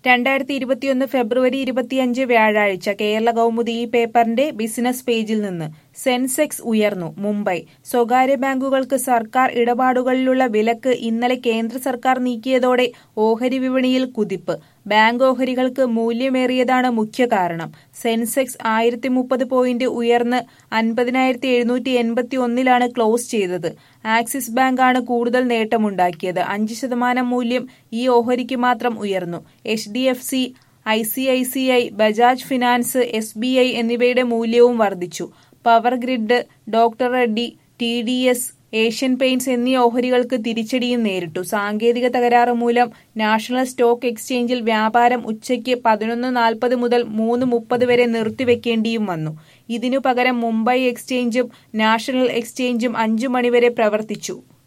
രണ്ടായിരത്തി ഇരുപത്തിയൊന്ന് ഫെബ്രുവരി ഇരുപത്തിയഞ്ച് വ്യാഴാഴ്ച കേരള കൗമുദി ഈ പേപ്പറിന്റെ ബിസിനസ് പേജിൽ നിന്ന് സെൻസെക്സ് ഉയർന്നു മുംബൈ സ്വകാര്യ ബാങ്കുകൾക്ക് സർക്കാർ ഇടപാടുകളിലുള്ള വിലക്ക് ഇന്നലെ കേന്ദ്ര സർക്കാർ നീക്കിയതോടെ ഓഹരി വിപണിയിൽ കുതിപ്പ് ബാങ്ക് ഓഹരികൾക്ക് മൂല്യമേറിയതാണ് മുഖ്യ കാരണം സെൻസെക്സ് ആയിരത്തി മുപ്പത് പോയിന്റ് ഉയർന്ന് അൻപതിനായിരത്തി എഴുന്നൂറ്റി എൺപത്തി ഒന്നിലാണ് ക്ലോസ് ചെയ്തത് ആക്സിസ് ബാങ്കാണ് കൂടുതൽ നേട്ടമുണ്ടാക്കിയത് അഞ്ച് ശതമാനം മൂല്യം ഈ ഓഹരിക്ക് മാത്രം ഉയർന്നു H D F C I C I C I Bajaj finance S B I എന്നിവയുടെ മൂല്യവും വർദ്ധിച്ചു power grid doctor Reddy T D S Asian paints എന്നീ ഓഹരികൾക്ക് തിരിച്ചടിയും നേരിട്ടു സാങ്കേതിക തകരാറ് മൂലം നാഷണൽ സ്റ്റോക്ക് എക്സ്ചേഞ്ചിൽ വ്യാപാരം ഉച്ചയ്ക്ക് പതിനൊന്ന് നാൽപ്പത് മുതൽ മൂന്ന് മുപ്പത് വരെ നിർത്തിവെക്കേണ്ടിയും വന്നു ഇതിനു പകരം മുംബൈ എക്സ്ചേഞ്ചും നാഷണൽ എക്സ്ചേഞ്ചും അഞ്ചു മണിവരെ പ്രവർത്തിച്ചു